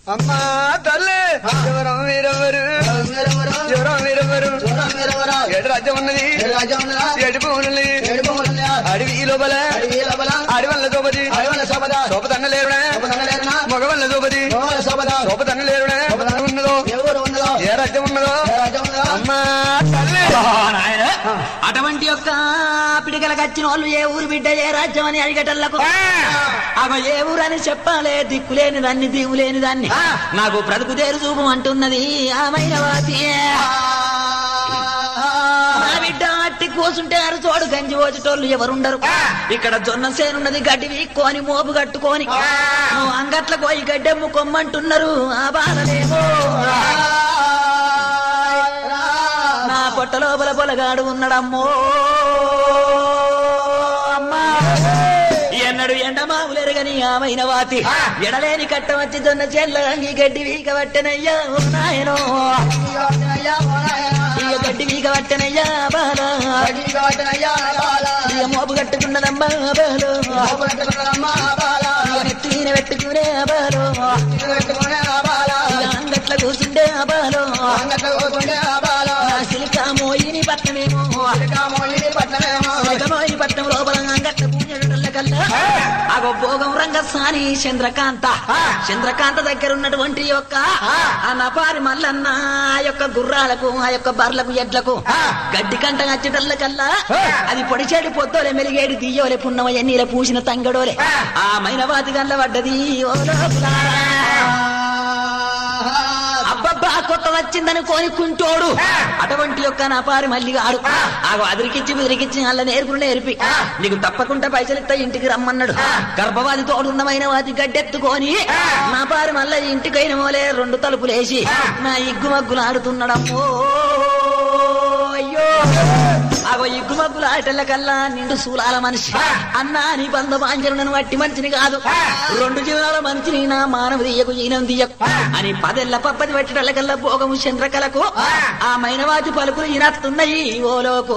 అమ్మా తల్లి ఎవరం వీరెవరు ఎవరం వీరెవరు ఏడు రాజ్యం ఉన్నది ఏడు భూములు అడవి లోపల అడవల్ల దోపది సోపతన్న లేరుడా మగవల్ల దోపది సోపతన్న లేరుడా ఉన్నదో ఏ రాజ్యం ఉన్నదో అమ్మా తల్లి నాయన అటువంటి యొక్క పిడికలకు వచ్చిన వాళ్ళు ఏ ఊరు బిడ్డ ఏ రాజ్యం అని అడిగటల్లకు అవ ఏ ఊరు అని చెప్పాలే దిక్కులేని దాన్ని దిగులేని దాన్ని నాకు బ్రతుకు తేరు చూపు అంటున్నది ఆమెన వాతి నా బిడ్డ అట్టి కూసుంటే అరు చోడు గంజి పోచేటోళ్ళు ఎవరుండరు ఇక్కడ జొన్న సేనున్నది గడ్డి వీక్కొని మోపు కట్టుకొని నువ్వు అంగట్ల పోయి గడ్డెమ్ము కొమ్మంటున్నారు ఆ బాధలేమో నా పొట్ట లోపల పొలగాడు ఉన్నాడమ్మో అమ్మా ఎన్నడు ఎండ మావులెరగని ఆమైన వాతి ఎడలేని కట్ట వచ్చి దొన్న చెల్ల అంగి గడ్డి వీక పట్టెనయ్యా ఉన్నాయనో ఇక గడ్డి వీక పట్టెనయ్యా బాలా ఇక మోపు కట్టుకున్నదమ్మా బాలు ఇక నెత్తి మీద పెట్టుకునే బాలు ఇక అంగట్ల కూర్చుండే బాలు నా సిలికా మోయిని పట్టమేమో సిలికమోయిని పట్టం లోపల అంగట్ల పూజల కల్లా అగో భోగం రంగస్వామి చంద్రకాంత చంద్రకాంత దగ్గర ఉన్నటువంటి యొక్క ఆ నపారి మల్లన్న ఆ యొక్క గుర్రాలకు ఆ యొక్క బర్లకు ఎడ్లకు గడ్డి కంట వచ్చేటల్ల కల్లా అది పొడిచేటి పొద్దోలే మెలిగేడి దియ్యోలే పున్నమ ఎన్నీల పూసిన తంగడోలే ఆ మైనవాతి గల్ల పడ్డది ఓ లోపులారా. అబ్బబ్బా కొత్త వచ్చిందని కోనుకుంటోడు అటువంటి యొక్క నా పారి మళ్ళీ ఆడు ఆగో అదిరికిచ్చి బెదిరికిచ్చి అల్ల నేర్పులు నేర్పి నీకు తప్పకుండా పైసలు ఇస్తా ఇంటికి రమ్మన్నాడు గర్భవాది తోడున్నమైన వాటి గడ్డెత్తుకొని నా పారి మళ్ళీ ఇంటికైన మోలే రెండు తలుపులేసి నా ఇగ్గు మగ్గులు ఆడుతున్నాడమ్మో అయ్యో అగో ఇగ్గు మగ్గులు ఆటల కల్లా నిండు శూలాల మనిషి అన్నా నీ బంధ బాంజరులను వట్టి మనిషిని కాదు రెండు జీవనాల మనిషిని నా మానవ దియ్యకు ఈనం దియ్యకు అని పదెల్ల పప్పది పెట్టడల కల్లా భోగము చంద్రకలకు ఆ మైనవాతి పలుకులు ఈనత్తున్నాయి ఓలోకు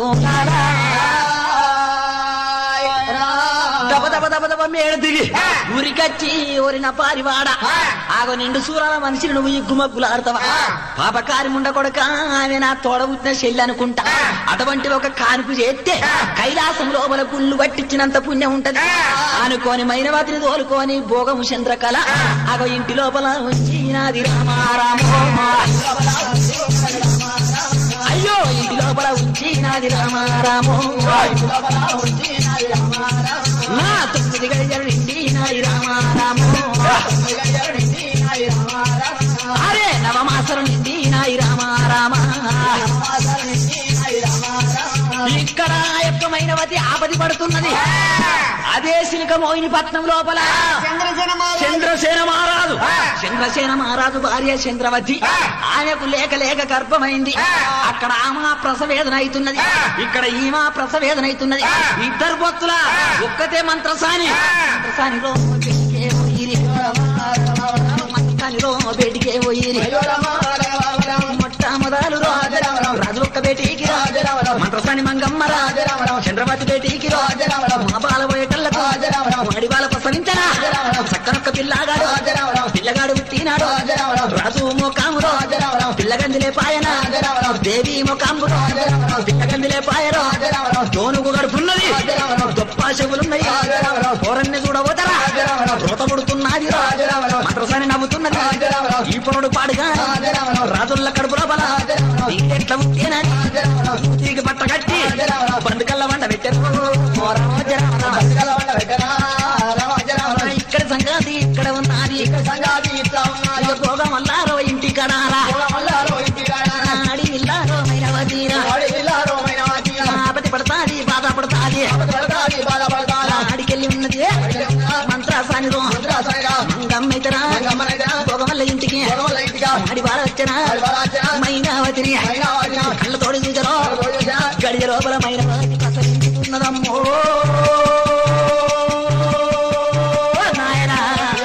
దబ దబ దబ దబ మేడ దిగి ఉరికచ్చి ఓరిన పారివాడ ఆగో నిండు సూరాల మనిషిని నువ్వు ఈ గుమ్మగ్గులు ఆడతావా పాపకారి ముండ కొడక ఆమె నా తోడ పుట్టిన చెల్లి అనుకుంటా అటువంటి ఒక కానుపు చేస్తే కైలాసం లోపల గుళ్ళు పట్టించినంత పుణ్యం ఉంటది అనుకోని మైనవాతిని తోలుకొని భోగము చంద్రకళ ఆగో ఇంటి లోపల ఉంచి నాది రామారామో అయ్యో ఇంటి లోపల ఉంచి నాది రామారామో నా తొమ్మిది గడియలు నిండి నాది రామారామో అరే నవమాసరం నిండి నాయి రామారామా ఇక్కడ ఆ యొక్క మైనవతి ఆపది పడుతున్నది అదే సిలిక మోహిని పట్నం లోపల చంద్రసేన మహారాజు చంద్రసేన మహారాజు భార్య చంద్రవతి ఆమెకు లేక లేక గర్భమైంది అక్కడ ఆమె ప్రసవేదన అవుతున్నది ఇక్కడ ఈమా ప్రసవేదన అవుతున్నది ఇద్దరు భక్తుల ఒక్కతే మంత్రసాని మంత్రసానిలో బెడికే పోయిరి మంత్రసానిలో బెడికే పోయిరి మొట్టమొదలు రాజు ఒక్క బేటీకి మంత్రసాని మంగమ్మ చంద్రవతి బేటీకి మా బాల పోయేటల్లకు వాడి బాల ప్రసవించరా చక్కనొక్క పిల్లగాడు పిల్లగాడు పుట్టినాడు రాజు మోకామురో పిల్లగందిలే పాయన దేవి మోకాంబురో పిల్లగందిలే పాయరో తోనుగు గడుపున్నది గొప్ప చెవులున్నాయి పోరన్ని చూడబోతరా రోత పుడుతున్నది మంత్రసాని నవ్వుతున్నది ఈ పొరుడు పాడుగా రాజుల్ల కడుపు లోపల ఎట్లా ఉంటేనని తిరిగి బట్ట కట్టి బండుకల్ల వంట పెట్టారు ఇక్కడ సంగతి ఇక్కడ ఉన్నది ఇక భోగం వల్లారో ఇంటి కడారా ఆడి ఇల్లారో మైనవతీరా ఆపతి పడతాది బాధ పడతాది ఆడికెళ్ళి ఉన్నది మంత్రాసానిలో గమ్మైతరా భోగం వల్ల ఇంటికి ఆడి బాధ వచ్చరా మైనావతిని కళ్ళ తోడి చూచరో గడియ లోపల మైనవతి ప్రసరించుతున్నదమ్మో నాయనా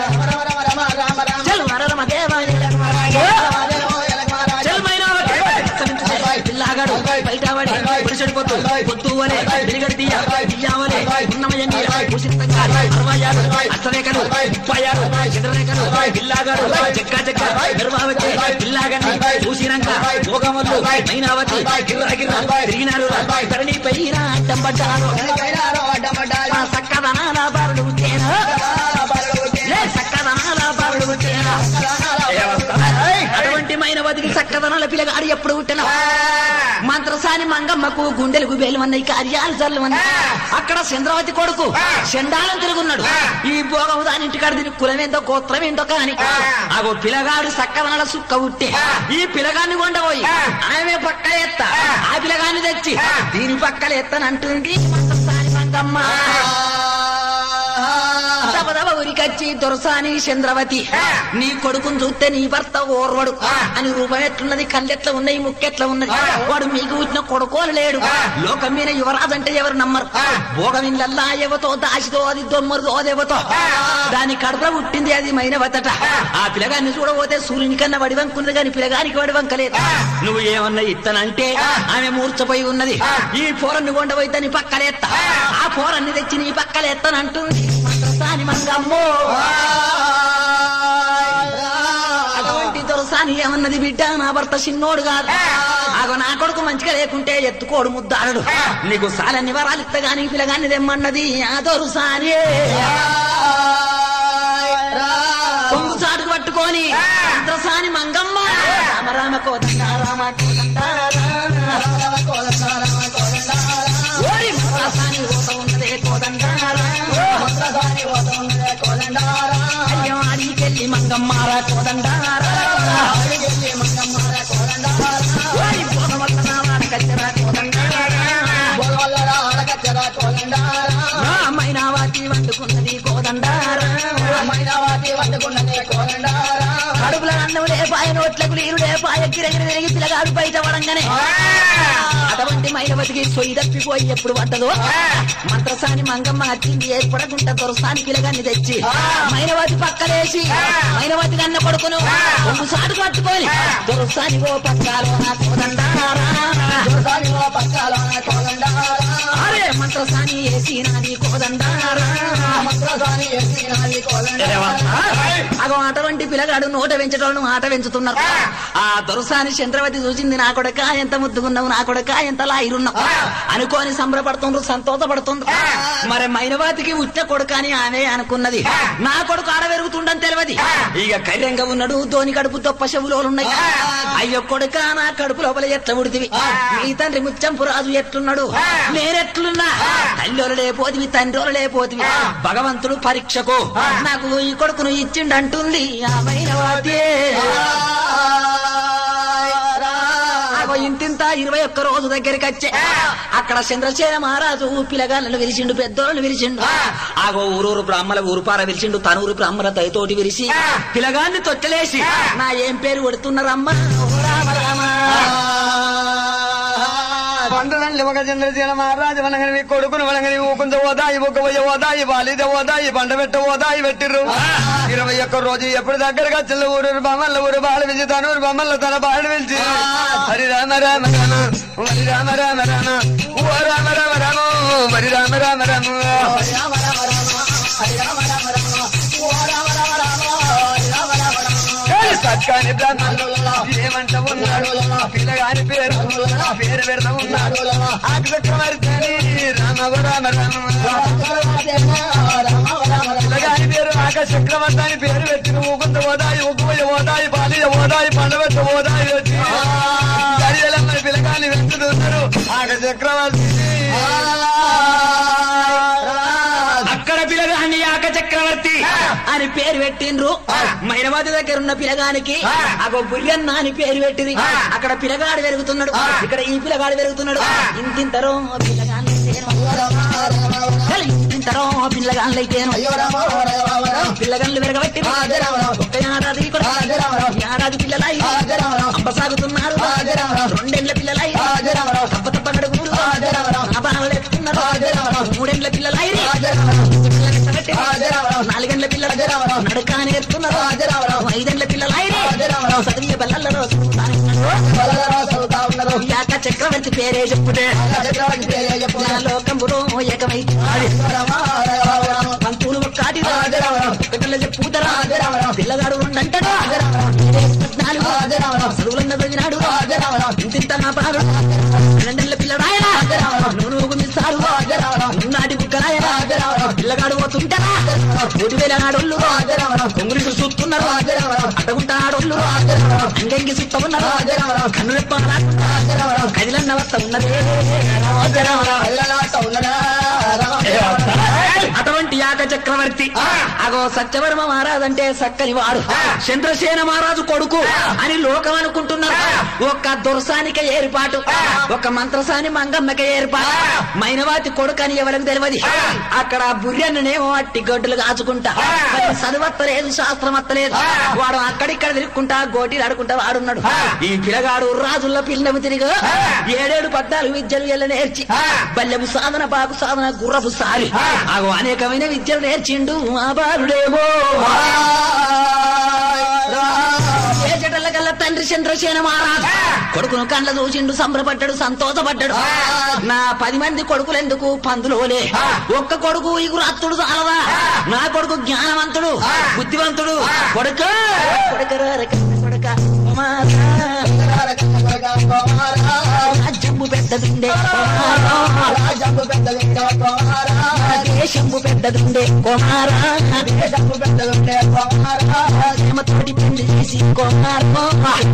చల్ వరరమ దేవ చల్ మైనావతి ప్రసరించు పిల్లగాడు బయట పడి పురుషుడు పొత్తు పొత్తు వలె వెలుగడి తీయ తీయవలే ఉన్నమయండి భూషితంగా అరవయాలు అష్టరేఖలు ముప్పయాలు చంద్రరేఖలు పిల్లాగాడు చెక్క చెక్క గర్భావతి పిల్లాగని చూసినాక భోగములు మైనావతి గిర్ర గిర్ర తిరిగినారు ధరణి పైన అడ్డంపడ్డారు ఆ సక్కదనాల బారుడు తేనా లే సక్కదనాల బారుడు తేనా అటువంటి మైనవతికి సక్కదనాల పిల్లగాడు ఎప్పుడు పుట్టిన మంత్రసాని మంగమ్మకు గుండెలకు బేలుమన్నాయి కార్యాలు చల్లమన్నాయి అక్కడ చంద్రవతి కొడుకు చండాలం తిరుగున్నాడు ఈ భోగం దాని ఇంటికాడ దీని కులమేందో గోత్రం ఏంటో కాని అగో పిల్లగాడు సక్కదనాల సుక్క ఉట్టే ఈ పిల్లగాన్ని కొండపోయి ఆమె పక్క ఎత్త ఆ పిల్లగాన్ని తెచ్చి దీని పక్కల ఎత్తనంటుంది మంత్రసాని మంగమ్మ దబదబ ఉరికచ్చి దొరసాని చంద్రవతి నీ కొడుకుని చూస్తే నీ భర్త ఓర్వడు అని రూపం ఎట్లున్నది కళ్ళెట్లా ఉన్నాయి ముక్కెట్లా ఉన్నది వాడు మీకు పుట్టిన కొడుకోలు లేడు లోకం మీద యువరాజు అంటే ఎవరు నమ్మరు భోగమిల్లల్లా ఎవతో దాచితో అది దొమ్మరుతో అదేవతో దాని కడప పుట్టింది అది మైనవతట ఆ పిల్లగాన్ని చూడబోతే సూర్యుని కన్నా వడివంకున్నది కానీ పిల్లగానికి వడివంకలేదు నువ్వు ఏమన్నా ఇత్తనంటే ఆమె మూర్చపోయి ఉన్నది ఈ పోరన్ని కొండపోయి దాని పక్కలేత్త ఆ పోరన్ని తెచ్చి నీ పక్కలేత్తనంటుంది మంత్రసాని మంగమ్మో అటువంటి దొరసాని ఏమన్నది బిడ్డ నా భర్త చిన్నోడు కాదు ఆగో నా కొడుకు మంచిగా లేకుంటే ఎత్తుకోడు ముద్దాడు నీకు సాలన్ని వరాలు ఇత్తగాని పిల్లగాన్ని తెమ్మన్నది ఆ దొరసాని కొంగు చాటుకు పట్టుకొని మంత్రసాని మంగమ్మ రామ రామ కోదండ రామ కోదండ ఓరి మంత్రసాని ఓత ఉన్నదే కోదండ అయ్యో అడికెళ్ళి మంగమ్మారా కోదండారా ఓరి పోగవల్ల వాడ కచ్చరా కోదండారా నా మైనావాతి వండుకున్నది కోదండారా కడుపుల అన్నం లేపాయ నోట్లకు నీరు లేపాయ గిరగిరి తిరిగి పిల్లగాడు బయట పడంగానే అటువంటి మైనవతికి సొయ్యి తప్పిపోయి ఎప్పుడు పడ్డదో మంత్రసాని మంగమ్మ వచ్చింది ఏర్పడకుండా దొరసాని పిల్లగాన్ని తెచ్చి మైనవతి పక్కలేసి మైనవతి కన్న కొడుకును ఒంగు సాటు పట్టుకొని దొరసాని ఓ పక్కాలో నా కోదండారా అరే మంత్రసాని వేసి నాది కోదండారా అగో అటువంటి పిల్లగాడు నోట పెంచటోళ్ళను ఆట పెంచుతున్నారు ఆ దొరసాని చంద్రవతి చూసింది నా కొడక ఎంత ముద్దుగున్నావు నా కొడక ఎంత లాయిరున్నావు అనుకోని సంబరపడుతుండ్రు సంతోషపడుతుండ్రు మరి మైనవాతికి ఉచ్చ కొడుక అని ఆమె అనుకున్నది నా కొడుకు ఆడ పెరుగుతుండని తెలియదు ఇక కర్యంగా ఉన్నాడు ధోని కడుపు తొప్ప చెవులోలున్నాయి అయ్యో కొడుక నా కడుపు లోపల ఎట్ల ఉడితివి మీ తండ్రి ముచ్చంపు రాజు ఎట్లున్నాడు నేనెట్లున్నా తల్లి లేపోతివి తండ్రి లేపోతివి భగవంతుడు పరీక్షకు నాకు ఈ కొడుకును ఇచ్చిండంటుంది ఆ మైనవాతే ఆగో ఇంతింత ఇరవై ఒక్క రోజు దగ్గరికి వచ్చే అక్కడ చంద్రసేన మహారాజు పిలగాళ్ళను విరిచిండు పెద్దోళ్ళను విరిచిండు ఆగో ఊరూరు బ్రాహ్మల ఊరుపార విరిచిండు తనూరు బ్రాహ్మణ దయతోటి విరిసి పిలగాన్ని తొట్టలేసి నా ఏం పేరు కొడుతున్నారమ్మా ఓ రామ రామ పంటదండి ఒక చంద్రసేన మహారాజు వనగని మీ కొడుకును వనగని ఊకుంత ఓదాయి ఒక పోయి ఓదాయి బాలిద ఓదాయి పంట పెట్ట ఓదాయి పెట్టిర్రు ఇరవై ఒక్క రోజు ఎప్పుడు దగ్గరగా చిల్ల ఊరు బొమ్మల ఊరు బాల పిలిచి తనూరు బొమ్మల తన బాలు పిలిచి హరి రామ రామ రామ హరి రామ రామ రామ ఓ రామ రామ రామ హరి రామ రామ రామ సత్కాని బ్రహ్మలు ఏమంట ఉన్నాడు పిల్లగాని పేరు పేరు పెడతా ఉన్నాడు ఆకు చక్రవర్తి రామ రామ రామ పిల్లగాని పేరు ఆక చక్రవర్తి అని పేరు పెట్టిన ఊకుంత ఓదాయి ఉగ్గుపోయి ఓదాయి బాలియ ఓదాయి పండబెట్ట ఓదాయి వచ్చి గడియలమ్మ పిల్లగాని వెళ్తున్నారు ఆక చక్రవర్తి అక్కడ పిలగాని యాక చక్రవర్తి అని పేరు పెట్టిండ్రు మైనవాది దగ్గర ఉన్న పిలగానికి అగో బుర్రన్న అని పేరు పెట్టింది అక్కడ పిలగాడు పెరుగుతున్నాడు ఇక్కడ ఈ పిలగాడు పెరుగుతున్నాడు ఇంతింతరో పిల్లగాళ్ళైతేను ఇంతింతరో పిల్లగాళ్ళైతేను పిల్లగాళ్ళు పెరగబట్టి ఒక్క ఏడాది కూడా ఏడాది పిల్లలై అంబ సాగుతున్నారు రెండేళ్ల పిల్లలై తప్ప తప్ప నడుగురు ఆభరణాలు ఎత్తున్నారు మూడేళ్ల పిల్లలై నాలుగేళ్ల పిల్లలు నడక నేర్పుతున్నారు ఐదేళ్ల పిల్లలు చదివే బల్లల్లో యాక చక్రవర్తి చక్రవర్తి పేరే చెప్పుతే నా లోకంబులో ఏకమైతే పంతులు ఒక్కటి ఒకటిలో చెప్పుతారా పిల్లగాడు రెండంటాడు పద్నాలుగు చదువులన్న చదివినాడు ఇంతింత నా పాడు రెండేళ్ల పిల్లడాయన నువ్వు గుందిస్తాడు నాటి బుక్కరాయన పిల్లగాడు పోతుంటారా మూడు వేల ఆడోళ్ళు కొంగులు చూస్తున్నారు అడ్డగుంటా ఆడోళ్ళు అంగంగి సుత్త ఉన్నారు కన్ను రెప్ప కదిలన్న వస్త ఉన్నది అటువంటి యాక చక్రవర్తి అగో సత్యవర్మ మహారాజ్ అంటే సక్కని వాడు చంద్రసేన మహారాజు కొడుకు అని లోకం అనుకుంటున్నారు ఒక్క దుర్సానిక ఏర్పాటు ఒక మంత్రసాని మంగమ్మక ఏర్పాటు మైనవాతి కొడుకు అని ఎవరికి తెలియదు అక్కడ బుర్రెన్నేమో అట్టి గడ్డలు కాచుకుంటా మరి చదువత్తలేదు శాస్త్రం అత్తలేదు వాడు అక్కడిక్కడ తిరుక్కుంటా గోటీలు ఆడుకుంటా వాడున్నాడు ఈ పిల్లగాడు రాజుల పిల్లము తిరిగి ఏడేడు పద్నాలుగు విద్యలు ఎల్ల నేర్చి బల్లెము సాధన బాగు సాధన గుర్రపు సారి ఆగో అనేకమైన విద్యలు నేర్చిండు ఆ బాలుడేమో ఏ చెటల కల్లా తండ్రి చంద్రసేన మహారాజ్ కొడుకును కండ్ల చూసిండు సంబరపడ్డాడు సంతోషపడ్డాడు నా పది మంది కొడుకులు ఎందుకు పందులోలే ఒక్క కొడుకు ఇగురు అత్తుడు చాలదా నా కొడుకు జ్ఞానవంతుడు బుద్ధివంతుడు కొడుక కొడుకరా కొడుక రాజ్యము పెద్దదుండే దేశము పెద్దదుండే కుమారా ప్రేమతోటి పెళ్లి చేసి కుమారో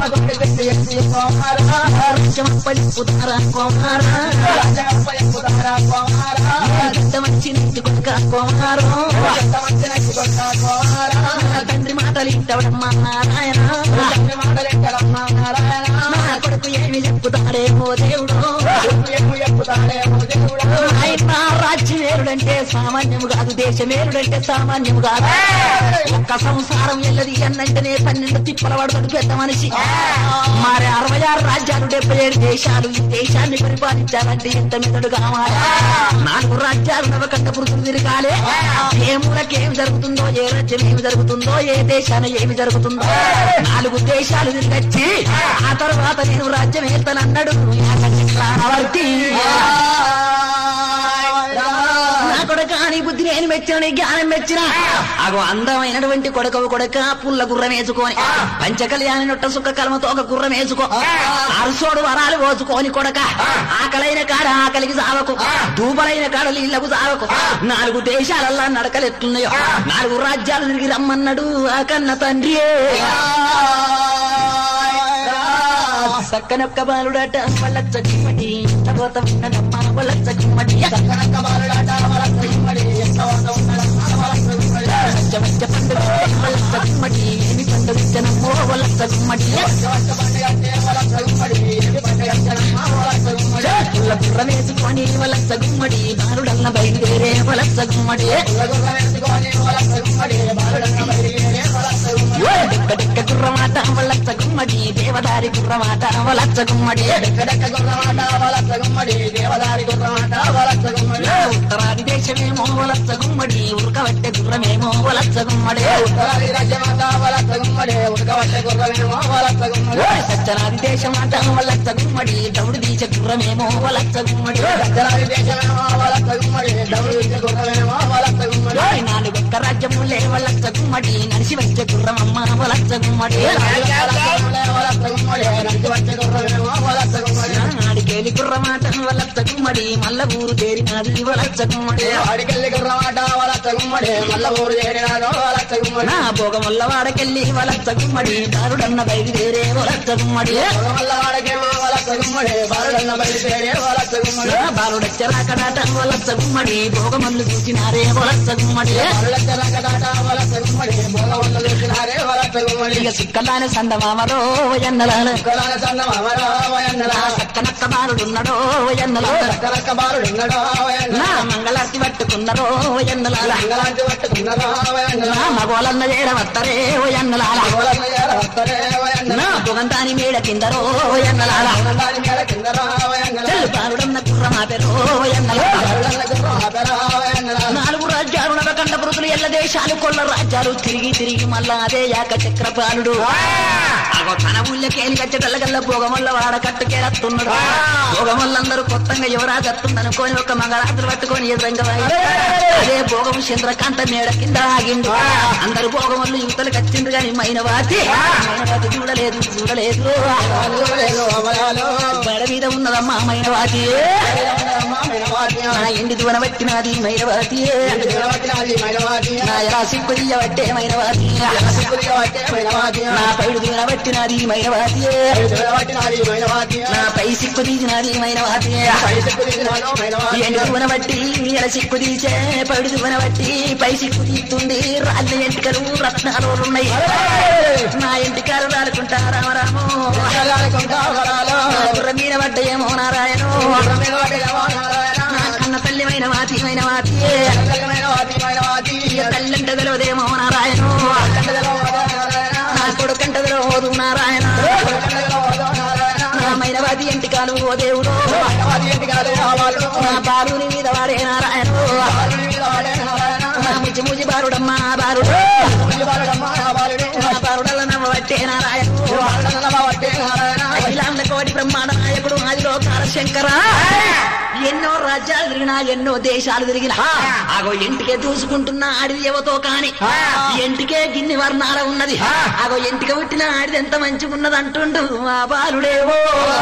రాజ్యం పలుపుతారా కుమారా పెద్ద మంచి నీతి కొడుక కుమారో తండ్రి మాటలు ఇంటవడమ్మా నారాయణ నా కొడుకు ఏమి చెప్పుతాడేమో దేవుడు ఆయన రాజ్యమేరుడంటే సామాన్యము కాదు దేశమేరుడంటే సామాన్యము కాదు ఒక్క సంసారం వెళ్ళది అన్నంటేనే పన్నెండు తిప్పల పడుతుంది పెద్ద మనిషి మరి అరవై ఆరు రాజ్యాలు డెబ్బై ఏడు దేశాలు ఈ దేశాన్ని పరిపాలించాలంటే ఎంత మెదడు కావాలి నాలుగు రాజ్యాలు నవకంట పురుషులు తిరగాలి ఏ మూలకేమి జరుగుతుందో ఏ రాజ్యం ఏమి జరుగుతుందో ఏ దేశాన ఏమి జరుగుతుందో నాలుగు దేశాలు తిరిగచ్చి ఆ తర్వాత నేను రాజ్యం వెళ్తానన్నాడు చక్రవర్తి నా కొడక నీ బుద్ధి నేను మెచ్చిన నీ జ్ఞానం మెచ్చిన అగో అందమైనటువంటి కొడకవు కొడక పుల్ల గుర్రం వేసుకొని పంచకళ్యాణి నొట్ట సుక్క కలమతో ఒక గుర్రం వేసుకో అరసోడు వరాలు పోసుకొని కొడక ఆకలైన కాడ ఆకలికి సావకు దూపలైన కాడ నీళ్లకు సావకు నాలుగు దేశాలల్లా నడకలు ఎట్లున్నాయో నాలుగు రాజ్యాలు తిరిగి రమ్మన్నాడు ఆ కన్న తండ్రి సక్కనొక్క బాలుడట వాళ్ళ చచ్చిమడి తర్వాత ఉన్నదమ్మ వాళ్ళ చచ్చిమడి మధ్య పండుగ వాళ్ళ చచ్చిమడి ఏమి పండుగ జనమో వాళ్ళ చచ్చిమడి పుల్ల బుర్ర వేసుకొని వాళ్ళ చగుమ్మడి బాలుడల్ల బయలుదేరే వాళ్ళ చగుమ్మడి డెక్క డెక్క గుర్రమాట వాళ్ళ చగుమ్మడి దేవదారి గుర్రమాట వాళ్ళ చగుమ్మడి ఉత్తరాది దేశమేమో వాళ్ళ చగుమ్మడి ఉరకబట్టే గుర్రమేమో వాళ్ళ చగుమ్మడి సత్యనాది దేశమాట వాళ్ళ చగుమ్మడి దౌడు దీచ గుర్రమేమో వాళ్ళ చగుమ్మడి నాలుగొక్క రాజ్యములే వాళ్ళ చగుమ్మడి నడిచి వచ్చే గుర్రమమ్మ వాళ్ళ చగుమ్మడి ఆడికేలి గుర్రమాట వాళ్ళ చగుమ్మడి మల్ల ఊరు చేరినది వాళ్ళ చగుమ్మడి నా భోగం వల్ల వాడకెళ్ళి వాళ్ళ చగుమ్మడి దారుడన్న బయలుదేరే వాళ్ళ చగుమ్మడి నా బాలుడచ్చరాకడాట వాళ్ళ చగుమ్మడి భోగమల్లు చూసినారే వాళ్ళ చగుమ్మడి ఇక సుక్కలాని సందమామలో ఎన్నలాల సక్కనక్క బాలుడున్నడో ఎన్నలాల నా మంగళార్తి పట్టుకున్నరో ఎన్నలాల నా మగోలన్న చేరవత్తరే ఓ ఎన్నలాల నా పొగంతాని మేడ కిందరో ఓ ఎన్నలాల చెల్లు బాలుడన్న కుర్రమాపెరో ఓ ఎన్నలాల నాలుగు రాజ్యాలు నవకండ పురుతులు ఎల్ల దేశాలు కొల్ల రాజ్యాలు తిరిగి తిరిగి మళ్ళా అదే యాక చక్రపాలుడు అగో తన ఊళ్ళకేని గచ్చటల్లగల్ల భోగమల్ల వాడ కట్టుకేరత్తున్నాడు భోగమల్లందరూ కొత్తగా యువరాజు వస్తుందనుకోని ఒక మంగళాతులు పట్టుకొని ఎదురంగా వాయి. అదే భోగము చంద్రకాంత మేడ కింద ఆగిండు అందరు భోగమల్లు యువతలు కచ్చిండ్రు గాని మైనవాతి మైనవాతి చూడలేదు చూడలేదు బడ మీద ఉన్నదమ్మా మైనవాతి నా ఎండి దువన పట్టినది మైనవాతి నా ఎలా సిక్కుదియ పట్టే మైనవాతి నా పైడు దువన పట్టినది మైనవాతి నా పై సిక్కు తీసినది మైనవాతి ఎండు దువన బట్టి ఎలా సిక్కు తీసే పైడు దువన బట్టి పై సిక్కు తీస్తుంది రాళ్ళ ఎంటికలు రత్నాలు ఉన్నాయి నా ఎంటికలు రాలుకుంటా రామరాము నా గుర్ర మీద పడ్డయేమో నారాయణు నా కన్న తల్లి మైనవాతి మైనవాతి ఇక తల్లంట తెలవదేమో నారాయణు నా కొడుకంట తెలవదు నారాయణ నా మైనవాది ఎంటికాలు ఓ దేవుడు నా బాలుని మీద వాడే నారాయణ నా ముచి ముచి బారుడమ్మా బారుడు నా బారుడల నవ్వబట్టే నారాయణ అఖిలాండ కోటి బ్రహ్మాండ నాయకుడు ఆదిలో శంకర ఎన్నో రాజ్యాలు తిరిగినా ఎన్నో దేశాలు తిరిగినా ఆగో ఇంటికే దూసుకుంటున్న ఆడిది ఎవతో కాని ఇంటికే గిన్ని వర్ణాల ఉన్నది ఆగో ఇంటికి పుట్టిన ఆడిది ఎంత మంచిగా ఉన్నది అంటుండు ఆ బాలుడేవో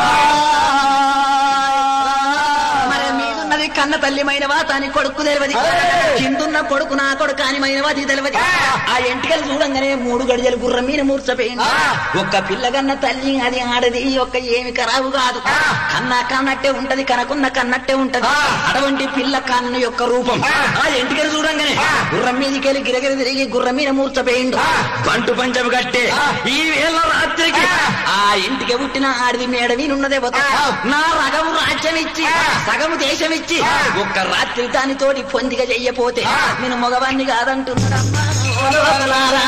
మరి మీదున్నది కన్న తల్లి మైనవా తాని కొడుకు తెలియదు కిందున్న కొడుకు నా కొడుకు అని మైనవాది తెలియదు ఆ ఎంటికలు చూడంగానే మూడు గడిజలు గుర్రం మీద మూర్చపోయింది ఒక్క పిల్లగన్న తల్లి అది ఆడది ఒక్క ఏమి ఖరాబు కాదు కన్నా కన్నట్టే ఉంటది కనకున్న కన్నట్టే ఉంటది అటువంటి పిల్ల కన్ను యొక్క రూపం ఆ ఎంటికలు చూడంగానే గుర్రం మీదకి వెళ్ళి గిరగిర తిరిగి గుర్రం మీద మూర్చపోయిండు పంటు పంచము కట్టే ఈ వేళ రాత్రికి ఆ ఇంటికి పుట్టిన ఆడిది మేడ మీనున్నదే పోతా నా రగము రాజ్యం ఇచ్చి సగము దేశం ఇచ్చి ఒక్క రాత్రి దానితోటి పొందిక చెయ్యపోతే నేను మగవాణ్ణి కాదంటున్నాడమ్మా ఓ లోకలారా.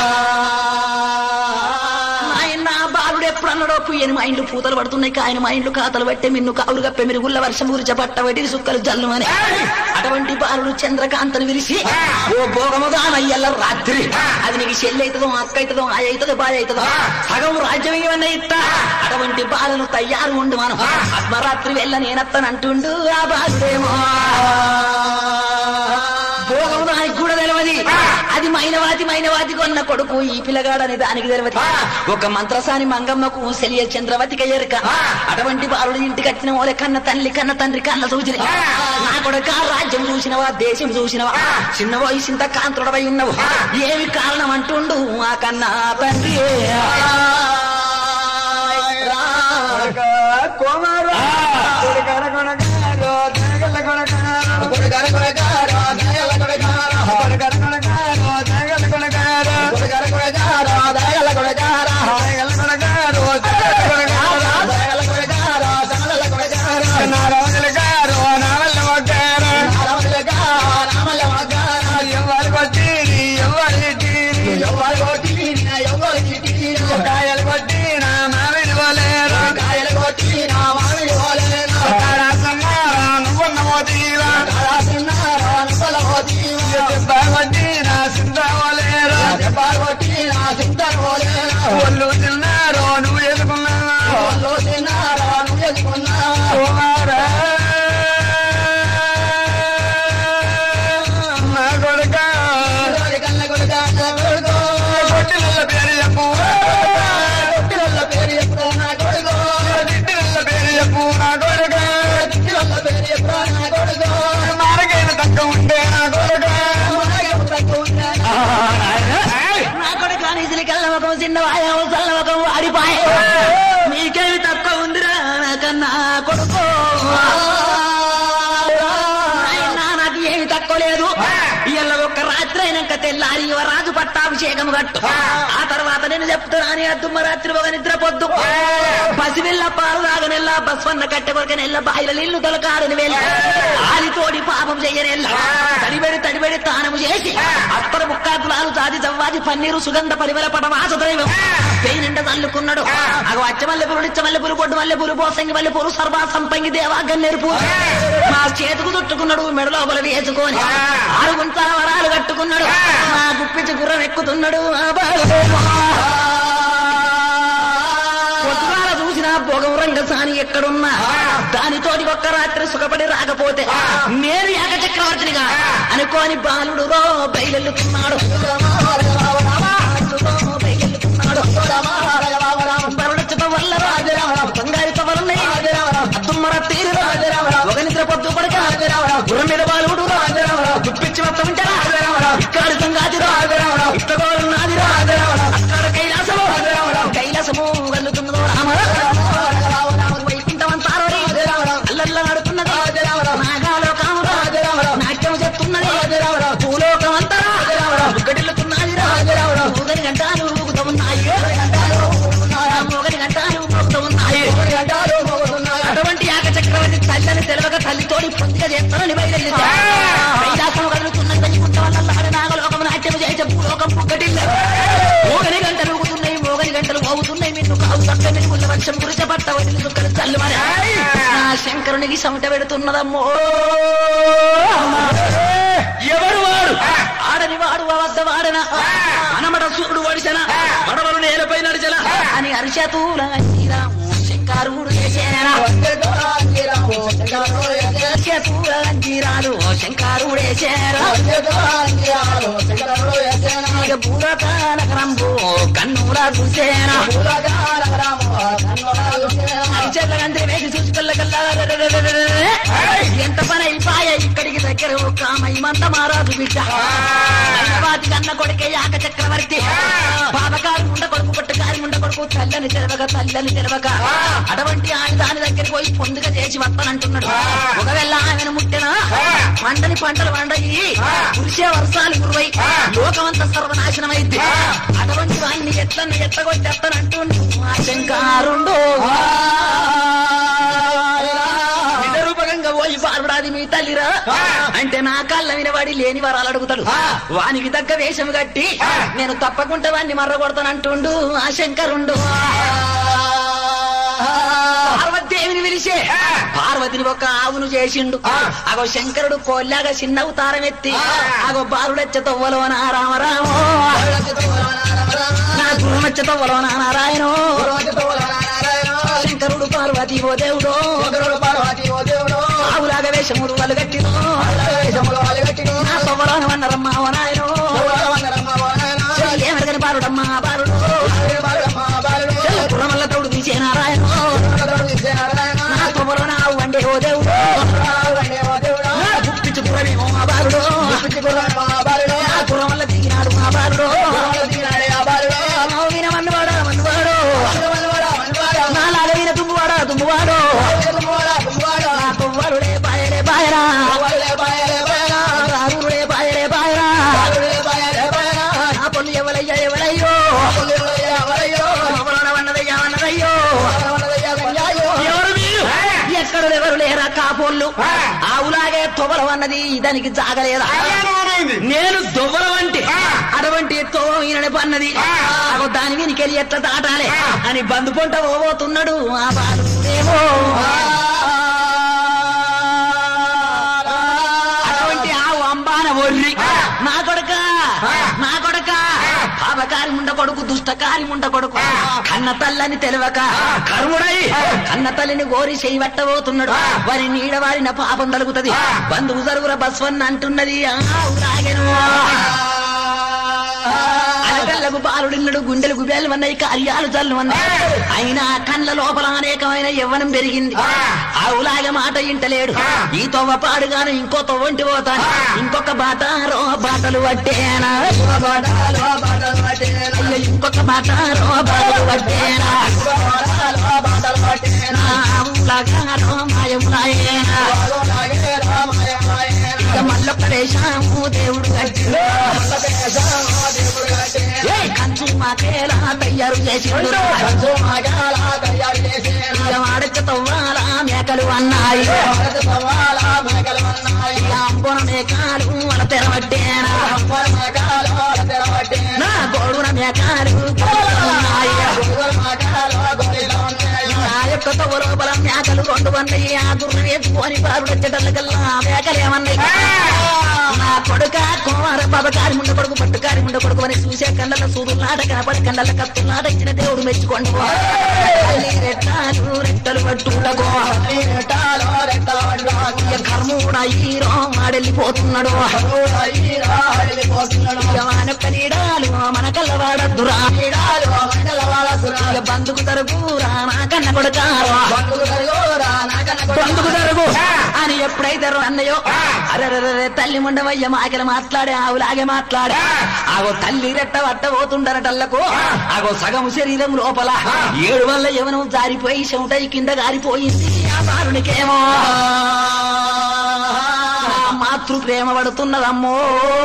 ఆయన బాలుడు ఎప్పుడు అన్నాడో పుయ్యని మా ఇండ్లు పూతలు పడుతున్నాయి ఆయన మా ఇండ్లు కాతలు పట్టే మిన్ను కావులు కప్పే మిరుగుళ్ళ వర్షం గురిచ పట్ట వడ్డీ సుక్కలు జల్లు అని అటువంటి బాలుడు చంద్రకాంతను విరిసి ఓ భోగముదానయ్యల్ల రాత్రి అది నీకు చెల్లి అవుతుందో అక్క అవుతుందో ఆ అవుతుందో బాయ్ అవుతుందో సగం రాజ్యం ఏమన్నా ఇస్తా అటువంటి బాలను తయారు ఉండు మనం అర్ధరాత్రి వెళ్ళ నేనత్తనంటుండు ఆ బాలుడేమో భోగం దానికి కూడా తెలియదు అది మైనవాతి మైనవాతి కొన్న కొడుకు ఈ పిల్లగాడని దానికి తెలియదు ఒక మంత్రసాని మంగమ్మకు సెలియ చంద్రవతికి ఎరుక అటువంటి బాలుడు ఇంటికి వచ్చిన ఓలే కన్న తల్లి కన్న తండ్రి కన్న చూసిన నా కొడుక రాజ్యం చూసినవా దేశం చూసినవా చిన్న వయసు ఇంత కాంతుడవై ఉన్నవు ఏమి కారణం అంటుండు ఆ కన్న తండ్రి కోమారు కొడుకర కొడకారు తెగల కొడకారు కొడుకర కొడకారు తెగల కొడకారు కొడుకర కొడకారు తెగల కొడకారు కొడుకర కొడకారు తెగల కొడకారు తెగల కొడకారు తెగల కొడకారు తెగల కొడకారు నారవల గారు నావల్ల మొక్కారు నారవల గారు నావల్ల మొక్కారు ఎవరు కొట్టిరి ఎవరు తీరి ఎవరు కొట్టిరి ఎవరు తీరి కాయలు కొట్టిన మామిడి పోలేరు కాయలు కొట్టిన మామిడి పోలేరు కారాసన్నారా నువ్వున్న మోతీరా కారాసన్నారా నువ్వుల మోతీరా దెబ్బ కొట్టిన సింత పోలేరు దెబ్బ కొట్టిన సింత పోలేరు ఒళ్ళు తిన్నారో నువ్వు ఎదుకున్నావా ఒళ్ళు తిన్నారో నువ్వు ఎదుకున్నావా నా కొడుక కొట్టిన పేరు చెప్పు కొట్టిన పేరు చెప్పు నా కొడుకు తిట్టిన పేరు చెప్పు నా కొడుక తిట్టిన పేరు చెప్పు నా కొడుకు మారగైన తక్కువ ఉంటే నా కొడుక తక్కువ ఉంటే నా కొడుకు అనేసి కళ్ళ ముఖం చిన్న వాయం చల్ల ముఖం వాడిపాయ మీకేమి తక్కువ ఉందిరా నాకన్నా కొడుకు నాయనా, నాకు ఏమి తక్కువ లేదు ఇవాళ ఒక్క రాత్రి అయినాక తెల్లారి యువరాజు పట్టాభిషేకం అభిషేకం కట్టు ఆ తర్వాత నేను చెప్తున్నాను అద్దుమ్మ రాత్రి ఒక నిద్ర పొద్దు పసివెల్ల పాలు రాగనెల్ల బస్వన్న కట్టె కొరకనెల్ల బాయిల నీళ్లు తొలకాడని వెళ్ళ ఆలితోడి పాపం చెయ్యనెల్ల తడిబెడి తడిబెడి తానము చేసి అత్తర ముక్కాకులాలు జాతి జవ్వాది పన్నీరు సుగంధ పరిమళ పటవాస దైవం పెయినిండ తల్లుకున్నాడు అగో అచ్చ మల్లెపూరు నిచ్చ మల్లెపూరు పొడ్డు మల్లెపూరు పోసంగి మల్లెపూరు సర్వా సంపంగి దేవా గన్నేరు పూలు మా చేతుకు చుట్టుకున్నాడు మెడలో బల వేసుకొని ఆరు గుంతల వరాలు కట్టుకున్నాడు మా గుప్పించి గుర్రం ఎక్కుతున్నాడు ఆ బాలు. పొద్దుగాల చూసిన భోగం రంగసాని ఎక్కడున్నా దానితోటి ఒక్క రాత్రి సుఖపడి రాకపోతే నేను ఏక చక్రవర్తినిగా అనుకోని బాలుడు రో బయలుతున్నాడు బరుడచ్చట వల్ల బంగారిత వల్ల అత్తుమ్మర తీరు ఒక నిద్ర పొద్దు పడక గుర్రం మీద బాలుడు గుప్పించి మొత్తం ఉంటారా ఇక్కడ సంగాతి ఇట్టగోలు నాది అక్కడ కైలాసము కైలాసము వెళ్తున్నదో రామ వైకుంఠమంతారో అల్లల్ల నడుతున్నది నాగాలో కామురా నాట్యం చెప్తున్నది భూలోకం అంతా గడిల్లుతున్నది మూగని గంటాలు ఊగుతూ ఉన్నాయి మూగని గంటాలు ఊగుతూ ఉన్నాయి అటువంటి యాక చక్రవర్తి తల్లని తెలవక తల్లితోడి పొందిక చేస్తానని బయలుదేరి కైలాసం కదులుతున్నది వైకుంఠం వల్ల నాగలోకం నాట్యం చేసే భూలోకం పుక్కటిల్ల మోగని గంటలు ఊగుతున్నాయి మోగని గంటలు మోగుతున్నాయి నిన్ను కావు తప్ప మెరుగుల వర్షం గురిచ పట్ట వదిలి దుఃఖలు తల్లు మరి నా శంకరునికి సమట పెడుతున్నదమ్మో ఎవరు వాడు ఆడని వాడు వద్ద వాడన అనమట సూర్యుడు వడిసన పడవలు నేలపై నడిచన అని అరిచతూల శంకరుడు చేసేనా అరిచతూల అంజీరాలు శంకరుడే చేరా ఇక బూరకాలకరంబు కన్నులా చూసేనా చెల్లగంటే వేసి చూసుకెళ్ళకల్లా ఎంత పని అయిపాయ ఇక్కడికి దగ్గర ఒక మహిమంత మారాదు బిడ్డ హైదరాబాద్ కన్న కొడుకే యాక చక్రవర్తి బాబకారు ఉండ కొడుకు కొట్టకారి ఉండ కొడుకు తల్లని తెరవక తల్లని తెరవక అటువంటి ఆయన దాని దగ్గరికి పోయి పొందుగా చేసి వస్తానంటున్నాడు ఒకవేళ ఆమెను ముట్టిన పంటని పంటలు పండయి కురిసే వర్షాలు కురువై లోకమంతా సర్వనాశనమైంది అటువంటి వాడిని ఎట్లని ఎట్టగొట్టేస్తానంటుండు మా శంకారుండు నిజరూపకంగా పోయి పార్వడాది మీ తల్లిరా అంటే నా కళ్ళ వినవాడి లేని వరాలు అడుగుతాడు వానికి తగ్గ వేషం కట్టి నేను తప్పకుండా వాడిని మర్ర కొడతానంటుండు ఆ శంకరుండు పార్వతీదేవిని పిలిచే పార్వతిని ఒక ఆవును చేసిండు అగో శంకరుడు కోల్లాగా చిన్న అవతారం ఎత్తి అగో బాలుడచ్చ తవ్వలోన రామరామో నా గురుమచ్చ తవ్వలోన నారాయణో శంకరుడు పార్వతి ఓ దేవుడో ఆవులాగా వేషములు వాళ్ళు కట్టినో నా తవ్వలోన వన్నరమ్మ ఓ నాయనో ఏమరగని బాలుడమ్మ బాలుడు గుర్రమల్ల తోడు తీసే నారాయణ నా తవ్వలోన ఆవు వండే ఓ దేవుడు నా గుప్పిచ్చు గుర్రమే ఓ మా బాలుడు నా గుర్రమల్ల దిగినాడు మా బాలుడు వినమన్నవాడా మన్నవాడు నాలాగ విన తుమ్మువాడా తుమ్మువాడు నా తువ్వరుడే బాయరే బాయరా రారుడే బాయరే బాయరా నా పొల్లు ఎవలయ్యా ఎవలయ్యో ఎవరన వన్నదయ్యా వన్నదయ్యో ఎవరు మీరు ఎక్కడ ఎవరు లేరా కాపోళ్ళు ఆవులాగే తొవలం అన్నది దానికి జాగలేదా నేను దొవ్వలం అంటే అటువంటి తోయినని పన్నది అగో దాని వెనుకెళ్ళి ఎట్లా దాటాలి అని బంధు పొంట పోతున్నాడు ఆ బాలుడేమో అటువంటి ఆవు అంబాన ఒర్రి నా కొడక నా కొడక పాపకారి ముండ కొడుకు దుష్టకారి ముండ కొడుకు కన్న తల్లని తెలవక కరువుడై కన్న తల్లిని గోరి చేయి పట్టబోతున్నాడు వారి నీడ వారిన పాపం తలుగుతుంది బంధువు జరుగుర బస్వన్న అంటున్నది ఆ ఊరాగెను. అలకల్లకు బాలుడిల్లడు గుండెలు గుబేలు ఉన్నాయి కార్యాలు జల్లు ఉన్నాయి అయినా కండ్ల లోపల అనేకమైన యవ్వనం పెరిగింది ఆవులాగా మాట ఇంటలేడు ఈ తొవ్వ పాడుగాను ఇంకో తొవ్వంటి పోతాను ఇంకొక బాట రో బాటలు పట్టేనా అయ్యో, ఇంకొక బాట రో బాటలు పట్టేనా ఆవులాగా రో మాయములాయేనా ఇక ఇక మల్లొక్క వేషము దేవుడు కట్టిండు ఏ కంచు మాకేలా తయారు చేసిండు ఇక వాడచ్చ తవ్వాల మేకలు అన్నాయి ఇక అంబున మేకాలు వాళ్ళ తెరవట్టేనా నా గోడున మేకాలు ఉన్నాయి నా యొక్క తవ్వ లోపల మేకలు రెండు ఉన్నాయి ఆ గుర్రం ఎత్తుకొని బారుడు వచ్చేటల్లకల్లా మేకలేమన్నాయి నా కొడుక కుమార బాబకారి ముండ కొడుకు పట్టుకారి ముండ కొడుకు అని చూసే కళ్ళ సూదు నాట కనపడి కళ్ళ కత్తు నాట ఇచ్చిన దేవుడు మెచ్చుకోండి తల్లి రెట్టాలు రెట్టలు పట్టుటకో కర్మూడ హీరో ఆడెళ్ళిపోతున్నాడు మనొక్క నీడాలు మన కళ్ళ వాడద్దురా ఇక బందుకు తరుగురా నా కన్న కొడుకారా బందుకు తరుగు అని ఎప్పుడైతే అన్నయ్యో అరే తల్లి ముండవయ్య మాకెల మాట్లాడే ఆవులాగే మాట్లాడే ఆగో తల్లి రెట్ట వట్ట పోతుండరటల్లకు ఆగో సగం శరీరం లోపల ఏడు వల్ల యవనం జారిపోయి చెమటై కింద గారిపోయింది ఆ బాలునికేమో మాతృ ప్రేమ పడుతున్నదమ్మో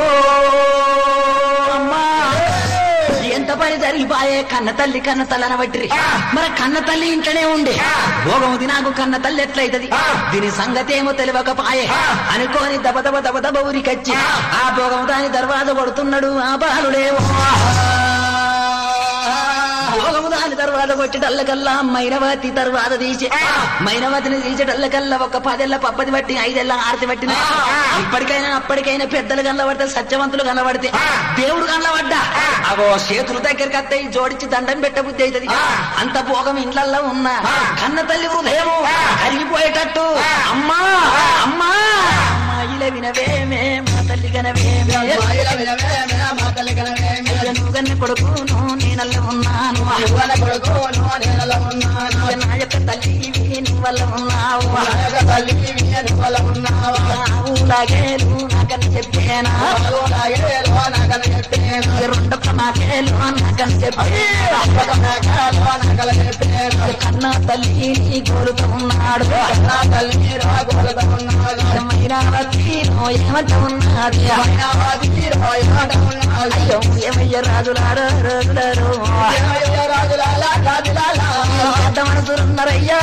అమ్మా ఎంత పని జరిగిపోయే కన్న తల్లి కన్న తల్లన బట్టి మరి కన్న తల్లి ఇంట్లోనే ఉండే భోగముది నాకు కన్న తల్లి ఎట్లయితది దీని సంగతి ఏమో తెలియకపాయే అనుకోని దబ దబ దబ దబ ఊరికొచ్చి ఆ భోగము దాని దర్వాజ కొడుతున్నాడు ఆ బాలుడేమో భోగము దాని తర్వాత కొట్టేటల్లకల్లా మైనవతి తర్వాత తీసే మైనవతిని తీసేటల్లకల్లా ఒక పదేళ్ల పప్పది బట్టి ఐదేళ్ల ఆరతి పట్టిన ఇప్పటికైనా అప్పటికైనా పెద్దలు కనబడితే సత్యవంతులు కనబడితే దేవుడు కనబడ్డా అవో చేతులు దగ్గరికి అత్తయి జోడించి దండం పెట్టబుద్ధి అవుతుంది అంత భోగం ఇండ్లల్లో ఉన్న కన్న తల్లి హృదయము కరిగిపోయేటట్టు అమ్మా అమ్మా అమ్మాయిల వినవేమే మా తల్లి కనవేమే నువ్వు కన్న కొడుకును నేనల్ల ఉన్నాను నా యొక్క తల్లి నువ్వు వల్ల ఉన్నావు ఊలాగేలు నాకని చెప్పేనా రెండొక్క నాకేలు నాకని చెప్పేనా కన్నా తల్లి నీ కోరుతూ ఉన్నాడు మైనావతి ఏమంట ఉన్నది అయ్యో ఏమయ్య రాజులారో రాజులారో పెద్ద మనసులున్నారయ్యా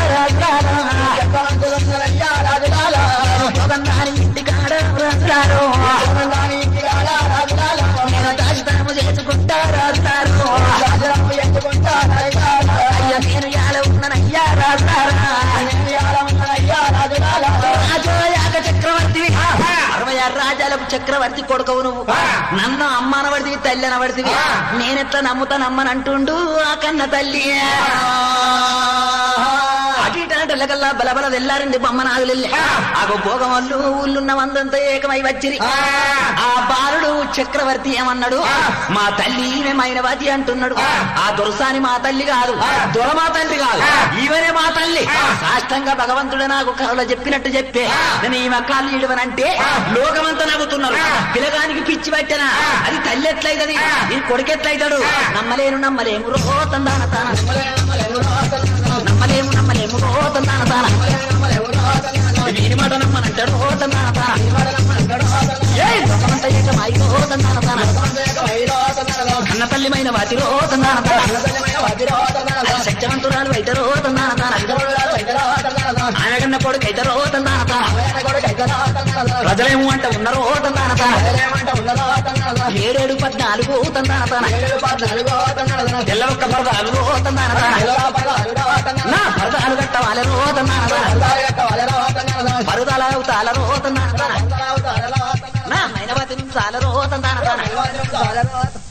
రాజులారా జగన్నాని ఇంటికాడ రాజులారో నేను దాచితనము చేసుకుంటా రాజులారో అయ్యో నేను యాల ఉన్నానయ్యా రాజులారా రాజోయాగ చక్రవర్తివి అరవై ఆరు రాజాలకు చక్రవర్తి కొడుకవు నువ్వు నన్ను అమ్మనబడితివి తల్లి అనబడితివి నేనెట్లా నమ్ముతా నమ్మనంటుండు ఆ కన్న తల్లి అటు ఇటు అనటల్లకల్లా బలబల వెళ్ళారండి బొమ్మనాదులెళ్ళి ఆగో భోగమల్లు ఊళ్ళున్న మందంతా ఏకమై వచ్చిరి ఆ బాలుడు చక్రవర్తి ఏమన్నాడు మా తల్లి ఈమె మైనవతి అంటున్నాడు ఆ దొరసాని మా తల్లి కాదు దొర మా తండ్రి కాదు ఈమెనే మా తల్లి సాష్టంగా భగవంతుడు నాకు కథలో చెప్పినట్టు చెప్పే నేను ఈ మక్కాలు ఇడవనంటే లోకమంతా నవ్వుతున్నారు పిలగానికి పిచ్చి పట్టినా అది తల్లి ఎట్లయితది ఈ కొడుకు ఎట్లయితాడు నమ్మలేను నమ్మలేము రో తందాన తాన నమ్మలేము నమ్మలేము రో తందాన తాన వీరి మాట నమ్మనంటాడు రో తందాన తాన ఏయ్, లోకమంతా ఏకమై రో తందాన తాన కన్న తల్లిమైన వాటి రో తందాన తాన అది సత్యవంతురాలు అయితే రో తందాన తాన ఆయనకన్న కొడుకు అయితే రో తందాన తాన ప్రజలేము అంటే ఉన్న రో తందాన తాన ఏడేడు పద్నాలుగు తందాన తాన తెల్ల ఒక్క పరదాలు రో తందాన తాన నా పరదాలు కట్టవాలి రో తందాన తాన పరుదాల అవుతాల రో తందాన తాన నా మైనవతి చాలా రో తందాన తాన